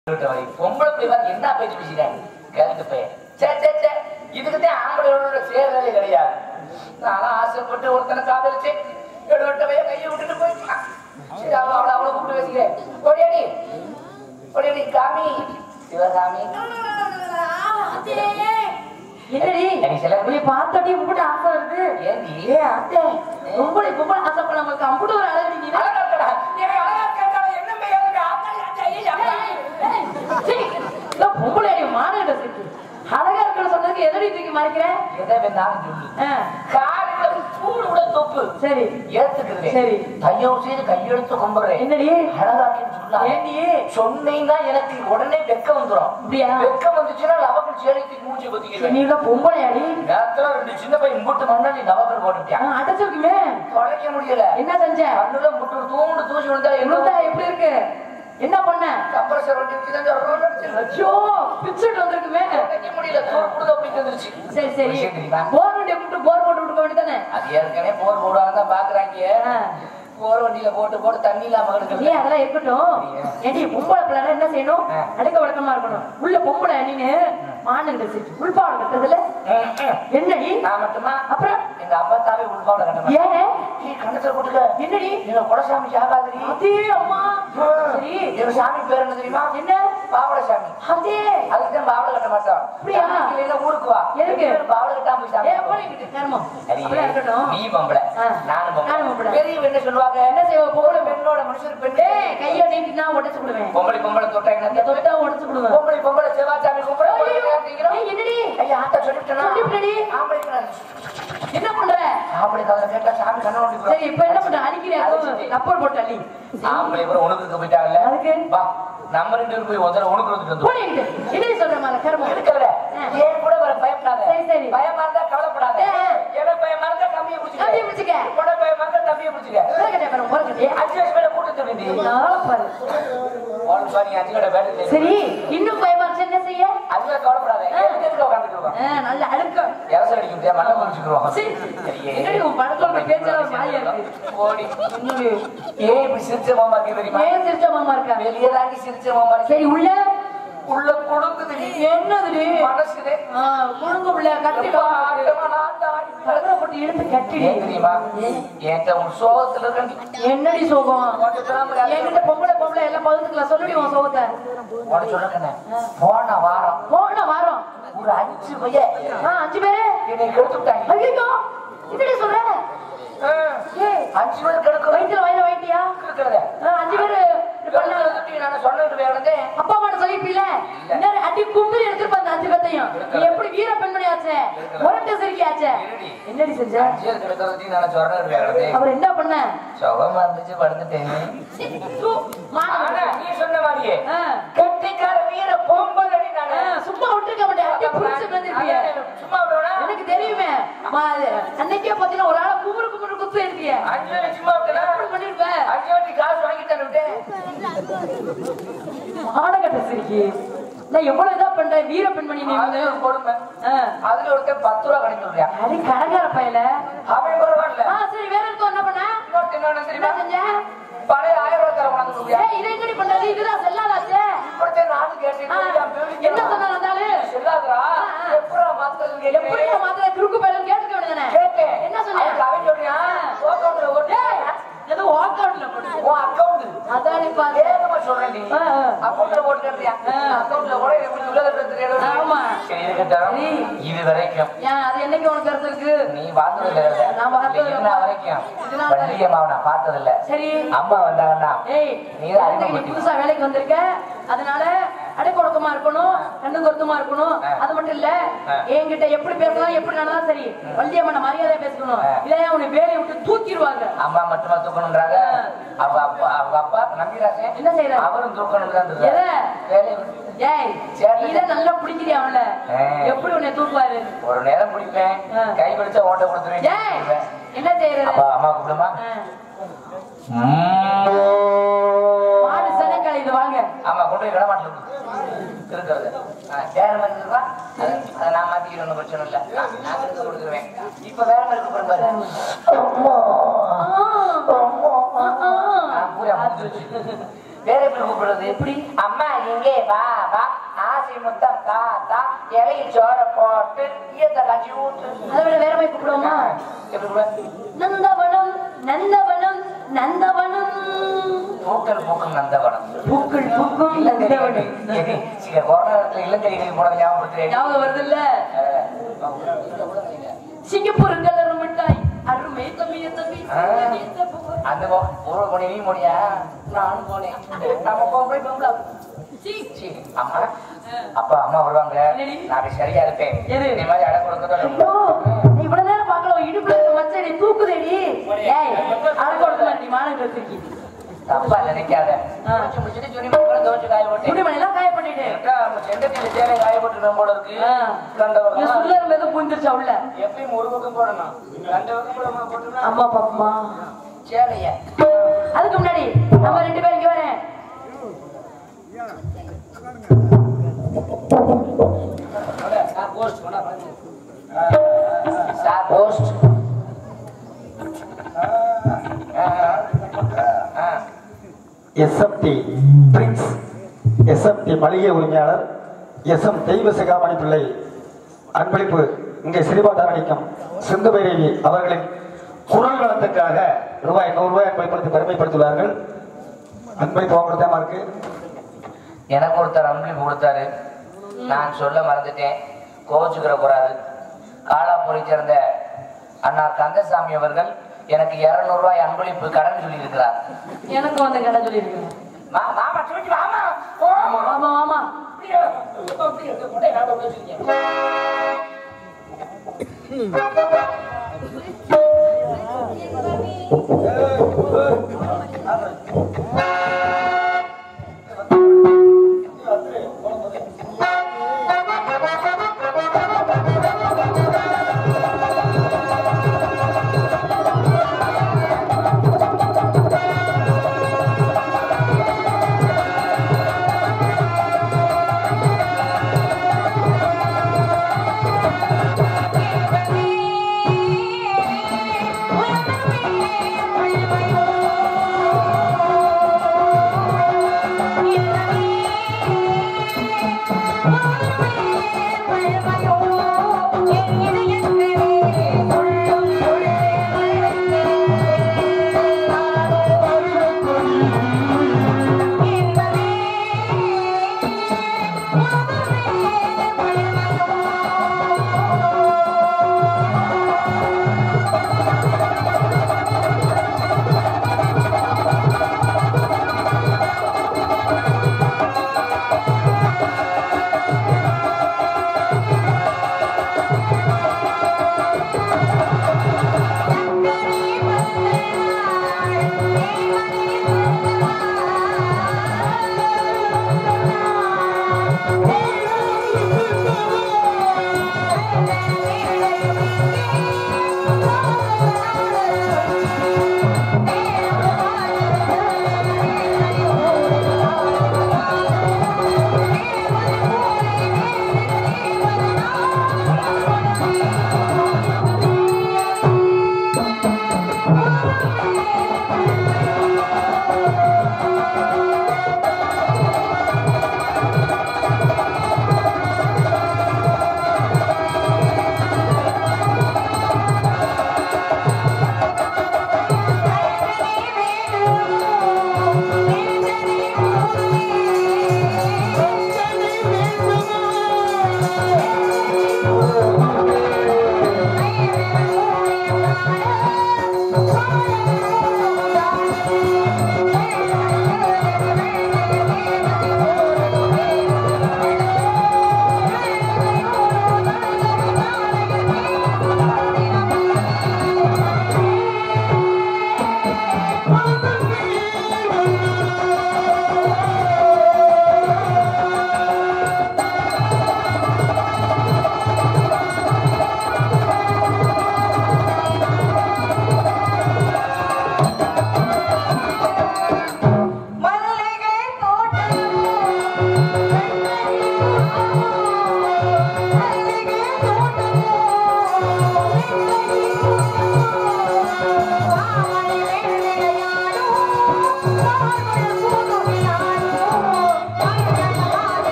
விட்டவரை பொம்பளை பிள்ளை என்ன பேச்சு பேசிட்டேன் கேளுக்கு பையன் சே சே சே இதுக்குதான் ஆம்பளையோட சேர்றதே கிடையாது நானும் ஆசைப்பட்டு ஒருத்தனை காதலிச்சு எடுவட்டவைய கையை விட்டுட்டு போயிட்டான் சரி அவளை அவளை அவளை கூப்பிட்டு பேசிக்கிறேன் கொடியடி கொடியடி காமி சிவகாமி என்னடி எனக்கு சில நீ பார்த்தோடி உங்ககிட்ட ஆசை வருது ஏண்டி ஏ அத்தை பொம்பளை பொம்பளை ஆசைப்பட நமக்கு அம்புட்டு ஒரு அழகு நீ அழகா இருக்கடா எனக்கு அழகா இருக்கா என்ன பையன் ஆத்தா ஐயா பொம்பளை அடி மாநில இருக்கு அழகா இருக்குன்னு சொன்னதுக்கு எதிரி தூக்கி மறைக்கிறேன் எதை வேணாலும் சொல்லு ஆ, காரில் சூடு விட தொப்பு சரி ஏத்துக்குது சரி. தையவு செய்து கையெழுத்து கும்பிடுறேன் என்னடி அழகாக்கின்னு சொல்லலாம் ஏண்டி சொன்னீங்கன்னா எனக்கு உடனே வெக்க வந்துரும் அப்படியா? வெக்க வந்துச்சுன்னா லவக்கல் சேலைக்கு மூஞ்சி பத்திக்கிறேன் நீ பொம்பளை அடி நேரத்துல ரெண்டு சின்ன பையன் முட்டு மண்ணா நீ லவக்கல் போட்டுட்டியான் அடைச்சிருக்குமே தொலைக்க முடியல என்ன செஞ்ச கண்ணுல முட்டு தூண்டு தூசி விழுந்தா என்னடா என்ன எப்படி இருக்கு என்ன பண்ண கம்ப்ரஸர் வண்டி வச்சு தான் ரோல் அடிச்சிருச்சு ஐயோ பிச்சுட்டு வந்திருக்குமே தொலைக்க முடியல தூர் கொடுத்து அப்படி வந்துருச்சு சரி சரி விஷயம் தெரியுமா? போர் வண்டியை கூப்பிட்டு போர் போட்டு விட்டு வேண்டியதானே அது ஏற்கனவே போர் போடுவாங்க தான் பாக்குறாங்க ஆ. போர் வண்டியில போட்டு போட்டு தண்ணி இல்லாம ஏ கிடக்குது அதெல்லாம் இருக்கட்டும் ஏடி பொம்பளை பிள்ளை என்ன செய்யணும் ஆ. அடக்க வழக்கமா இருக்கணும் உள்ள பொம்பளை நீனு மானுங்கிட்ட சிரிச்சு உள்பாவம் கட்டுறதுல ம், ம். என்னடி நான் மட்டுமா அப்புறம் எங்க அப்பா தாவே உள்பாவில கட்ட மாட்டேன் ஏன் நீ கணத்துல போட்டுக்க என்னடி நீங்க குலசாமி ஆகாதிரி அதே அம்மா சரி எங்க சாமி பேர் என்ன தெரியுமா என்ன பாவட சாமி அதே அதுக்குதான் பாவட கட்ட மாட்டோம் அப்படியா? சாமிக்கு இல்லைன்னா ஊருக்கு வா எதுக்கு? பாவட கட்டாம போய் சாமி ஏ அப்படி இங்கிட்டு நேரமா சரி, அப்படியே இருக்கட்டும் நீ பொம்பளை ஆ. நானும் நானும் பொம்பளை பொம்பளை. பெரியவங்க என்ன சொல்லுவாங்க என்ன செய்வ பொம்பளை பெண்ணோட மனுஷர் பெண்ணே ஏய் கையை நீட்டினா உடைச்சு விடுவேன் பொம்பளை பொம்பளை தொட்டா இந்த என்ன தொட்டா உடைச்சு விடுவேன் பொம்பளை பொம்பளை செவ்வாய்ச்சாமி கும்பிட ஏய், என்னடி ஐயா ஆத்தா சொல்லிவிட்டேனா சொல்லிவிட்டேடி. ஆம்பளைக்கு நான் என்ன பண்ற ஆம்பளை கதை கேட்டா சாமி கண்ண நோண்டி சரி இப்ப என்ன பண்ற அடிக்கிறியா கப்பல் போட்டு அள்ளி ஆம்பளை கூட உனக்கு போயிட்டாங்கல்ல அதுக்கு? வா நம்ம ரெண்டு பேரும் போய் முதல்ல உனக்கு வந்துட்டு வந்து போடிட்டு என்னடி சொல்ற மாதிரி கருமம் இருக்கல ஏன் கூட வர பயப்படாத சரி, சரி. பயமா இருந்தா கவலைப்படாத ஆ. என பயமா இருந்தா கம்பியை கம்பியை பிடிச்சிக்க பிடிச்சுக்க. உன பயமா இருந்தா தம்பியை பிடிச்சிக்க முறக்கட்டை பாரு முறக்கட்டை அஞ்சு வருஷம் மேல கூட்டு திருந்தி நாள பாரு உனக்கு பாரு, நீ அஞ்சு கடை வேலை செய்ய சரி இன்னும் பயமா இருந்துச்சு என்ன செய்ய அதுவே கவலைப்படாத ஆ. எதுக்கு எதுக்கு உட்காந்துட்டு இருக்கோம் ஆ, நல்ல அழுக்க எவசம் அடிக்க முடியாது மண்ணை குடிச்சுக்கிறோம் சரி. என்னடி உன் படத்தோட பேச்செல்லாம் ஒரு மாதிரியா இருக்கு. ஓடி ஏன் இப்படி சிரிச்ச மாமா இருக்கு தெரியுமா ஏன் சிரிச்ச மாமா இருக்கா வெளியே தாண்டி சிரிச்ச மாமா இருக்கு சரி உள்ள உள்ள கொடுக்குது நீ என்னதுடி மனசுலே ஆ, குடுங்க புள்ள கட்டி ரொம்ப ஆட்டமா நான் தாடி கலரை போட்டு இழுத்து கட்டிடி ஏன் தெரியுமா என்கிட்ட ஒரு சோகத்துல இருக்கண்டி என்னடி சோகம் உனக்கு சொல்ல முடியாது. என்கிட்ட பொம்பளை பொம்பளை எல்லாம் பகுத்துக்கலாம் சொல்லுடி உன் சோகத்தை உனக்கு சொல்லுங்கண்ணே போன வாரம் போன வாரம் ஒரு அஞ்சு பையன் ஆ, அஞ்சு பேரு என்னை கெடுத்து விட்டாங்க ஐயோ என்னடி சொல்ற ஆ, ஏய் அஞ்சு பேர் கெடுக்க வயிற்றுல வயிறு வயிட்டியா இருக்கிறத ஆ, அஞ்சு பேரு இப்படி பண்ண நான் சொல்லிட்டு வேறதேன் அப்பா அம்மா சொல்லிப்பீல இன்னொரு அடி கும்பிரி எடுத்துருப்ப அந்த அஞ்சு பேத்தையும் நீ எப்படி வீர பெண்மணி ஆச்சே உரட்ட சிரிக்கி ஆச்சே என்னடி செஞ்ச அஞ்சு பேர் கெடுக்கிறதையும் நான் சொல்லிட்டு வேறதேன் அவர் என்ன பண்ண சுகமா இருந்துச்சு படுத்துட்டேன் சு, மானம் ஆனா நீ சொன்ன மாதிரியே ஆ, கெட்டிக்கார வீர பொம்பல் அடி ஆ, நானே சும்மா விட்டுருக்க மாட்டேன் அடி புடிச்சு வந்திருப்பிய சும்மா விடுவேனா எனக்கு தெரியுமே மா, அன்னைக்கே பாத்தீங்கன்னா ஒரு ஆளை குமுறு குமுறு குத்து இருக்கிய அஞ்சு பேர் சும்மா விட்டனா எப்படி பண்ணிருப்ப அஞ்சு வாட்டி காசு வாங்கிட்டு விட்டேன் மானகட்ட சிரிக்கி நான் எவ்வளவு இதா பண்றேன் வீர பெண்மணி நீ அது ஒரு கொடுமை ஆ, அதுல ஒருத்தன் பத்து ரூபா கணக்கு சொல்றான் அடி கடங்கார பையல அவன் பரவாயில்ல ஆ சரி வேற இருக்கும் என்ன பண்ண இன்னொருத்தன் என்ன என்ன தெரியுமா செஞ்ச பழைய ஆயிரம் ரூபாய் தர உனக்கு சொல்றியா ஏய், இதை என்னடி பண்றது இதுதான் செல்லாதாச்சே இப்படித்தான் நானும் கேட்டேன் ஆ, என் பேருக்கு என்ன சொன்னான் அந்த ஆளு? செல்லாதரா ஆ, ஆ. எப்படா மாத்துறது எப்படி கேட்டேன் நான் மாத்திர கிறுக்கு பையலும் கேட்டுக்க வேண்டியதானே கேட்டேன் என்ன சொன்னீங்க? அதுக்கு அவன் சொல்றான் அக்கௌண்ட்ல ஓட்டு ஏய், ஏதோ வாக்கவுட்ல போடு உன் அக்கௌண்ட் அதானே பாரு வேகமா சொல்றேன் நீ ஆ, ஆ. அக்கௌண்ட்ல போட்டு கேட்டியா ஆ. அக்கௌண்ட்ல கூட எப்படி உள்ளத தெரியாது ஆமா. சரி இருக்கட்டும் சரி. இது வரைக்கும் ஏன் அது என்னைக்கு உனக்கு கருத்து இருக்கு நீ பார்த்தது இல்ல நான் பார்த்தது இல்ல. இன்ன வரைக்கும் இது நாள் வள்ளியம்மாவை நான் பார்த்தது இல்ல சரி அம்மா வந்தாங்கன்னா ஏய் நீ தான் இன்னைக்கு நீ அறிமுகப்படுத்தி. புதுசா வேலைக்கு வந்திருக்க அதனால அடைக்கொடுக்கமா இருக்கணும் கண்ணு கொருத்தமா இருக்கணும் ஆ. அது மட்டும் இல்ல ஆ. என்கிட்ட எப்படி பேசலாம் எப்படி நடந்தாலும் சரி வள்ளியம்மன மரியாதையா பேசணும் ஆ. இல்லையா உன்னை வேலையை விட்டு தூக்கிடுவாங்க அம்மா மட்டுமா தூக்கணுன்றாங்க ஆ. அவங்க அப்பா அவங்க அப்பா நம்பிராசன் என்ன செய்யறாரு? அவரும் தூக்கணும் தான் எதை? வேலையை விட்டு. ஏய் சரி. நீதான் நல்லா பிடிக்கிறியா அவன்ல ஆ. எப்படி உன்னை தூக்குவாரு ஒரு நேரம் பிடிப்பேன் ஆ. கை பிடிச்சா ஓட்ட ஏய் கொடுத்துருவேன் என்ன செய்யறது அப்பா அம்மா கூப்பிடுமா ஆ. மாடு சனக்கால இது வாங்க ஆமா கொண்டு போய் விடமாட்டில் இருக்கிறது வேற மாதிரி இருக்கா அது- அதை நான் மாத்திக்கிறேன் ஒன்றும் பிரச்சனை இல்லை நான் நான் எடுத்து கொடுத்துருவேன் இப்ப வேற மாதிரி இருக்கு பாரு அம்மா ஆ. அம்மா ஆ, ஆ. நான் பூரா முடிஞ்சிருச்சு வேற எப்படி கூப்பிடுறது எப்படி அம்மா இங்கே வா வா ஆசி முத்தம் தா தா இலையில் சோற போட்டு ஈயத்தை காய்ச்சி ஊத்து அதை விட வேற மாதிரி கூப்பிடுவோமா எப்படி கூப்பிடுவ? நந்தவனம் நந்தவனம் நந்தவனம் பூக்கள் பூக்கும் நந்தவனம் பூக்கள் பூக்கும் இல்லந்தெரிகள் நந்தவனம் எது? சில கொரோனா நேரத்துல இல்லந்தெரிகள் போனது ஞாபகப்படுத்துறேன் ஞாபகம் வருது இல்ல சிங்கப்பூர் கலர் மிட்டாய் அருமை தம்பி தம்பி ஆ. அந்த ஊர்வ போனே நீ போனியா நானும் போனேன் நம்ம பொம்பளை பொம்பளை சீ. சீ, அம்மா அப்பா அம்மா வருவாங்க என்னடி? நான் சரியா இருப்பேன் எது? இந்த மாதிரி அடை கொடுக்கதான் ஐயோ, நீ இவ்வளவு நேரம் பார்க்கல உன் இடுப்புல இருக்க மச்சை நீ தூக்குதேடி ஏய் அடக்க கொடுக்க மாட்டேன் நீ மானங்கிட்ட வச்சிருக்கி தப்பா நினைக்காத ஆ. முடிச்சு முடிச்சுட்டு துணி மணி துவச்சு காய போட்டேன் துணிமணி எல்லாம் காய பண்ணிட்டு இருக்கா, நம்ம செண்டத்தில சேலை காய போட்டுருவேன் போல இருக்கு ஆ. கண்ட இங்க பக்கம் சுள்ள இருந்து எதுவும் புரிஞ்சிருச்சா உள்ள எப்பயும் ஒரு பக்கம் போடணும் கண்ட பக்கம் போடாம போட்டோம்னா அம்மா பாப்பமா சேலைய அதுக்கு முன்னாடி நம்ம ரெண்டு பேரும் இங்க வரேன் sir post SMT prince SMT மளிகை உரிமையாளர் எஸ்எம் தெய்வ சிகாமணி பிள்ளை அன்பளிப்பு இங்கே சிறுபாட்டார் அளிக்கும் சிந்து பைரவி அவர்களின் குரல் வளத்துக்காக ரூபாய் நூறு ரூபாய் அன்பளிப்படுத்தி பெருமைப்படுத்துவார்கள் அன்பளிப்பு வாங்குறதா இருக்கு எனக்கு ஒருத்தர் அன்பளிப்பு கொடுத்தாரு நான் சொல்ல மறந்துட்டேன் கோச்சுக்கிற கூடாது காலாப்பூரை சேர்ந்த அண்ணா கந்தசாமி அவர்கள் எனக்கு 200 ரூபாய் அன்பளிப்பு கடன் சொல்லி இருக்கிறார் எனக்கும் வந்து கடை சொல்லியிருக்கேன் மாமா சொல்லி மாமா ஓ, ஆமா ஆமா அப்படியே, அப்படியே, இந்த கொண்டைய நான் அப்படியே வச்சிருக்கேன்.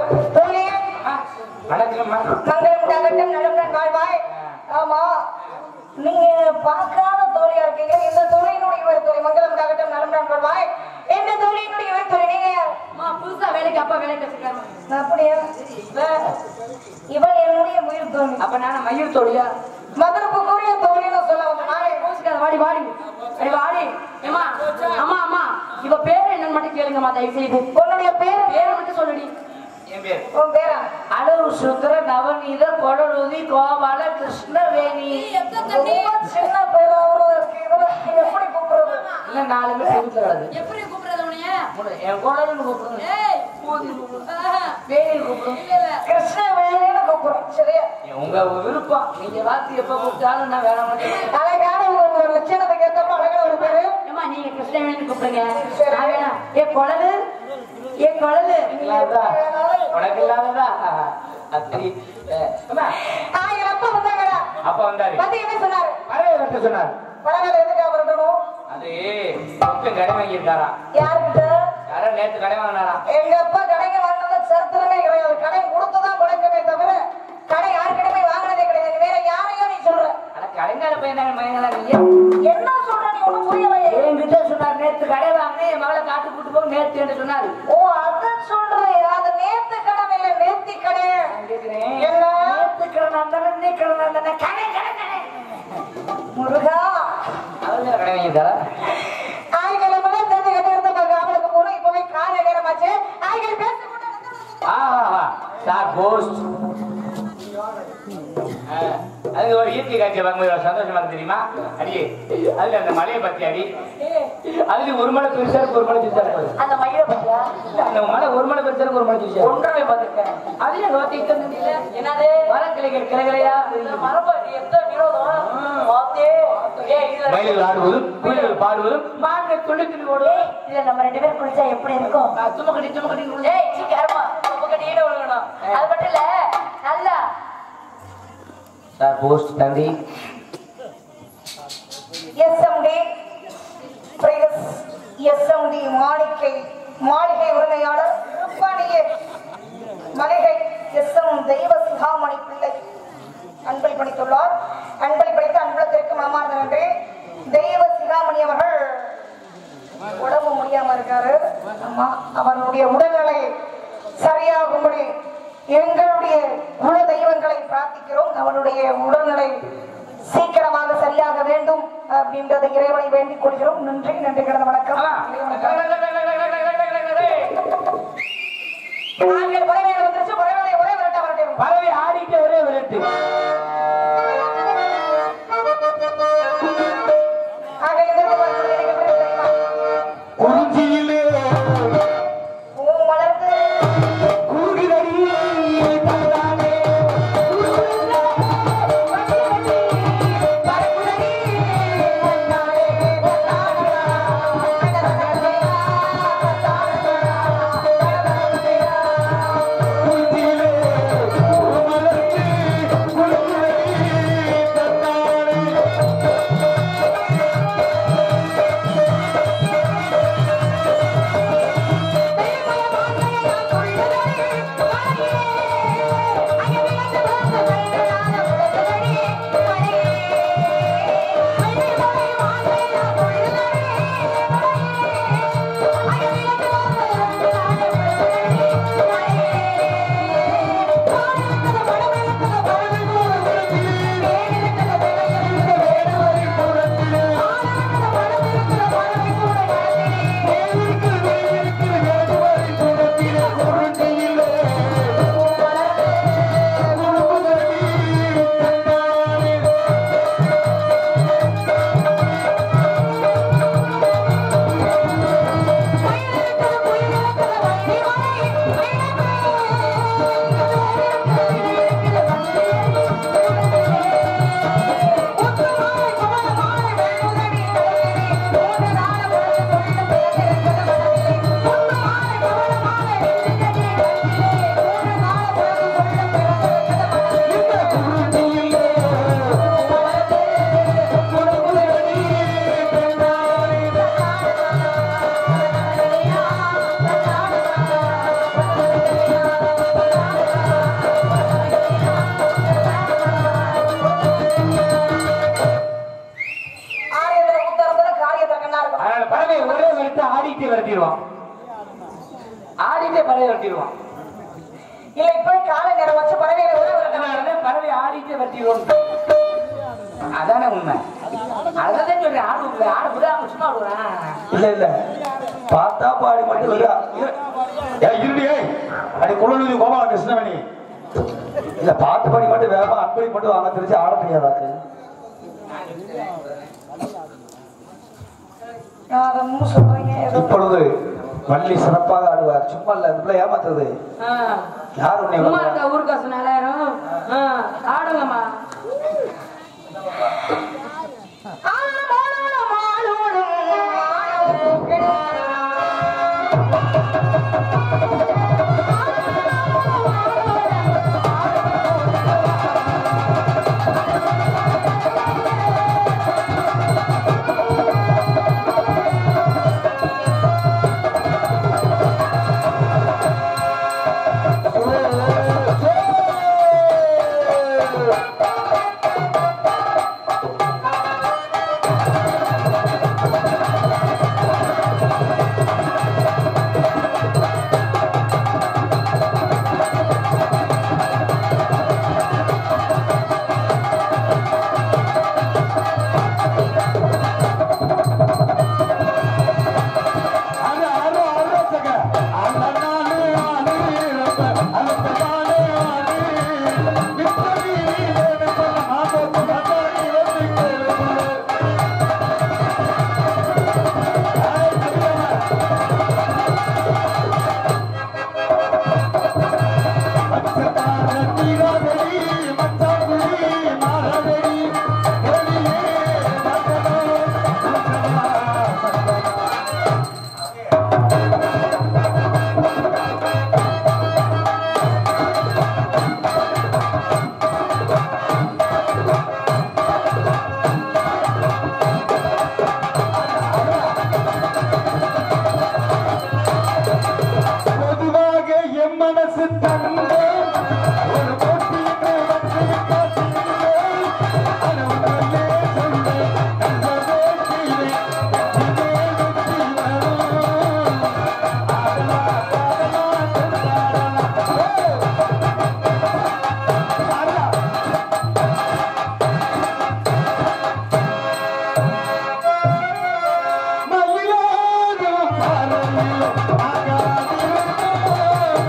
தோழி வணக்கம்மா மங்களம் உண்டாகட்டும் நலமுடன் வாழ்வாய் ஆமா நீங்க பார்க்காத தோழியா இருக்கீங்க இந்த தோழியினுடைய இவர் தோழி மங்களம் உண்டாகட்டும் நலமுடன் வாழ்வாய் இந்த தோழியினுடைய இவர் தோழி நீங்க யார்? அம்மா, புதுசா வேலைக்கு அப்பா வேலைக்கு வச்சிருக்காரு அப்படியா இவள் என்னுடைய உயிர் தோழி அப்ப நான் மயூர் தோழியா மதுரப்பு கூறிய தோழின்னு சொல்ல வந்த நாளை கோச்சுக்காத, வாடி வாடி அடி வாடி ஏம்மா அம்மா அம்மா இவ பேரு என்னன்னு மட்டும் கேளுங்கம்மா தயவு செய்து உன்னுடைய பேரு பேரை மட்டும் சொல்லுடி என் பேர் உன் பேரா அளவு சுந்தர நவநீத கொடலுதி கோபால கிருஷ்ணவேணி ரொம்ப சின்ன பேராவும் இருக்கு இதுல எப்படி கூப்பிடுறது இல்ல நாலு பேர் செவுத்துல கிடக்கு எப்படி கூப்பிடுறது உனைய மூணு- என் குடல்னு கூப்பிடுங்க ஏய் பூதி கூப்பிடுங்க ஆஹா. வேணி கூப்பிடுங்க இல்ல இல்ல கிருஷ்ண வேலைன்னு கூப்பிடுறோம் சரியா உங்க விருப்பம் நீங்க வார்த்தை எப்ப கூப்பிட்டாலும் நான் வேற மாட்டேன் அழகான ஒரு லட்சணத்துக்கு ஏற்றப்ப அழகான ஒரு பேரு ஏம்மா நீங்க கிருஷ்ணவேணி கூப்பிடுங்க சரி. நான் வேணா ஏ குழலு ஏ குழலு இல்லாததா உனக்கு இல்லாததா அத்திரி அம்மா ஆ, எங்க அப்பா வந்தாங்கடா அப்ப வந்தாரு வந்து என்ன சொன்னாரு வரவே வரட்டு சொன்னார் பரவாயில்ல எதுக்கு அவர் இருக்கணும் அது மொத்தம் கடை வாங்கியிருக்காராம் யாருக்கிட்ட யாரோ நேத்து கடை வாங்கினாராம் எங்க அப்பா கடைக்கு வாங்கினது சரித்திரமே கிடையாது கடை கொடுத்துதான் படைக்கவே தவிர கடை யாருக்கிட்டமே வாங்கினதே கிடையாது வேற யாரையும் நீ சொல்ற ஆனா கடைங்கார பையன் தாங்க மயங்களா நீங்க என்ன சொல்ற நீ ஒண்ணும் புரியலையே என்கிட்ட சொன்னார் நேத்து கடை வாங்கினேன் என் மகளை காட்டு கூட்டு போக நேத்து என்று சொன்னாரு ஓ அத சொல்றியா அது நேத்து கடை இல்ல நேத்தி கடை நான் கேட்கிறேன் என்ன நேத்து கடை இருந்தானே நீ கடை இருந்தானே கடை கடை கடை முருகா அவங்க கடை வாங்கியிருக்காரா ஆய்கிழமை தெரிஞ்சு கட்டி இருந்த அவளுக்கு போகணும் இப்பவே காலை நேரமாச்சு ஆய்கள் பேசக்கூடாது ஆஹா சார் போஸ்ட் அது ஒரு இயற்கை காட்சி பார்க்கும்போது ஒரு சந்தோஷமா இருக்கு தெரியுமா அடியே அதுல அந்த மலையை பத்தி அடி அதுல ஒரு மலை பெருசா இருக்கு ஒரு மலை சிறுசா இருக்கு அந்த மயில பத்தியா இல்ல, அந்த மலை ஒரு மலை பெருசா இருக்கு ஒரு மலை சிறுசா இருக்கு ஒன்றரை பார்த்துருக்கேன் அதுல நோத்திட்டு இருந்தீங்க என்னது மரக்கிளைகள் கிளைகளையா மரபு எந்த வினோதம் பார்த்தே ஏய் இதுல மயில்கள் ஆடுவதும் குயில்கள் பாடுவதும் மான்கள் துள்ளி துள்ளி ஓடுவதும் இதுல நம்ம ரெண்டு பேரும் குளிச்சா எப்படி இருக்கும் தும்மக்கடி தும்மக்கடி ஏய் சீக்கிரமா ரொம்ப கட்டியிட விழுகணும் அது மட்டும் இல்ல நல்லா சார் போஸ்ட் தம்பி எஸ்எம்டி பிரைஸ் எஸ்எம்டி மாளிகை மாளிகை உரிமையாளர் ருப்பானியே மளிகை எஸ்எம் தெய்வ சிகாமணி பிள்ளை அன்பளி படித்துள்ளார் அன்பளி படித்த அன்பளத்திற்கு மாமாந்த நன்றி தெய்வ சிகாமணி அவர்கள் உடம்பு முடியாம இருக்காரு ஆமா அவருடைய உடல்நிலை சரியாகும்படி எங்களுடைய குல தெய்வங்களை பிரார்த்திக்கிறோம் அவருடைய உடல்நிலை சீக்கிரமாக சரியாக வேண்டும் அப்படின்றத இறைவனை வேண்டிக் கொள்கிறோம் நன்றி நன்றி கிடந்த வணக்கம் நாங்கள் பறவைகள் வந்துருச்சு பறவைகளை ஒரே விரட்ட வரட்டும் பறவை ஆடிட்டு ஒரே விரட்டு ஆக எதற்கு வருகிறது எனக்கு எப்படி தெரியுமா குறிஞ்சியிலே பூ மலர்ந்து கூறுகிறடி தந்தானே குறிஞ்சியிலே பூமலர்ந்து வெட்டிடுவோம் ஆடிட்டே பறவை வெட்டிடுவோம் இல்ல இப்ப காலை நேரம் வச்சு பறவைகளை உணவு இருக்கணும் அதனால பறவை ஆடிட்டே வெட்டிடுவோம் அதானே உண்மை அதான் சொல்றேன் ஆடு விடல ஆடு விடாம சும்மா விடுவேன் இல்ல இல்ல பார்த்தா பாடி மட்டும் வருதா ஏ இருடி அடி குழந்தை கோபால கிருஷ்ணவேணி இல்ல பாட்டு பாடி மட்டும் வேகமா அன்பளி மட்டும் வாங்க தெரிஞ்சு ஆட தெரியாதாக்கு யாரும் சொல்றீங்க ஏதோ இப்பொழுது வள்ளி சிறப்பாக ஆடுவார் சும்மா இல்ல இந்த பிள்ளை ஏமாத்துறது ஆ. யார் உன்னை சும்மா வந்து- இருக்க ஊர் காசு நாலாயிரம் ஆ, ஆடுங்கம்மா ஆளும் ஆளும் ஆளும் ஆளும் பொதுவாக என் மனசு தந்தே ஒரு போட்டிக்கு வந்து காத்திருந்தேன். அது உன்னையே சொன்னேன். நன்றவே செய்வேன். வெற்றியே வெற்றி வரும். ஆடலா, ஆடலா, கொண்டாடலாம். ஏய்! ஆடலா. மயிலாடும் மலையில் ஆகாதிருந்தோம்.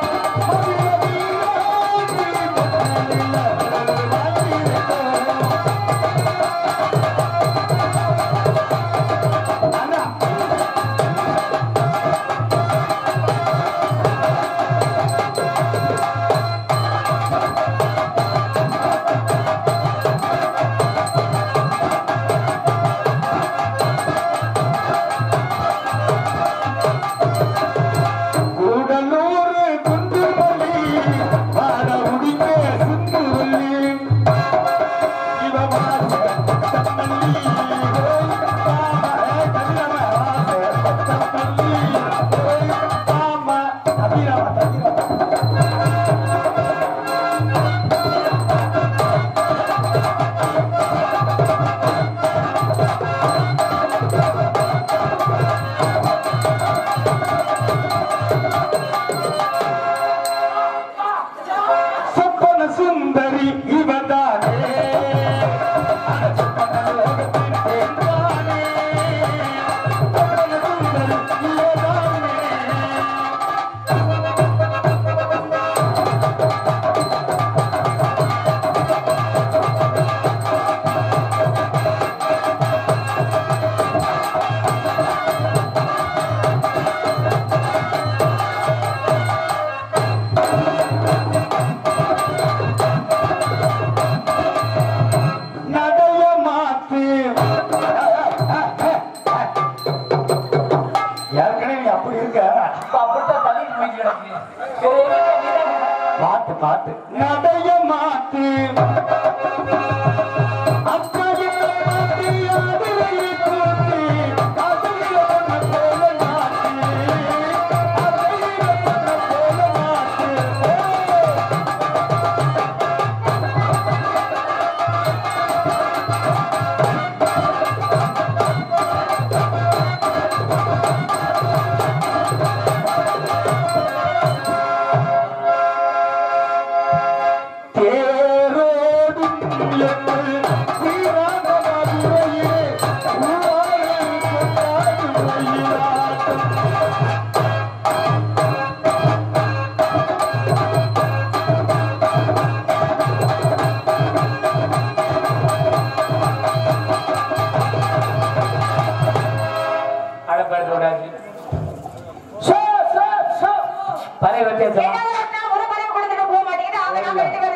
கூடலூர் குண்டுமல்லி வாட முடிக்க சிந்துவல்லி இவவாச தம்மல்லி ஓய் பாமா ஏ கதிரம வாச தம்மல்லி ஓய் பாமா அபிராம அபிராம சொப்பன சுந்தரி இவதானே அட சொப்பன லோகத்தின் தேன்தானே. சொப்பன சுந்தரி இவதானே. நடைய மாத்து ஏற்கனவே நீ அப்படி இருக்க இப்ப அப்படித்தான் தள்ளிட்டு போயிட்டு கிடக்கு சரி, நீதான், நீதான். மாத்து மாத்து நடைய மாத்து அத்தையே மாத்து, அதுவையை கூத்து, அதுவிலோன போல மாத்து, அதுவிலோன போல மாத்து. ஏய்! ஆ விட்டாச்சு சோ, சோ, சோ. பறைய வச்சே ஏதாவது ஒரு நாள் ஒரு பறவை கொடுத்துட்டு போக மாட்டேங்குது. அவன் நம்ம ரெண்டு பேரும்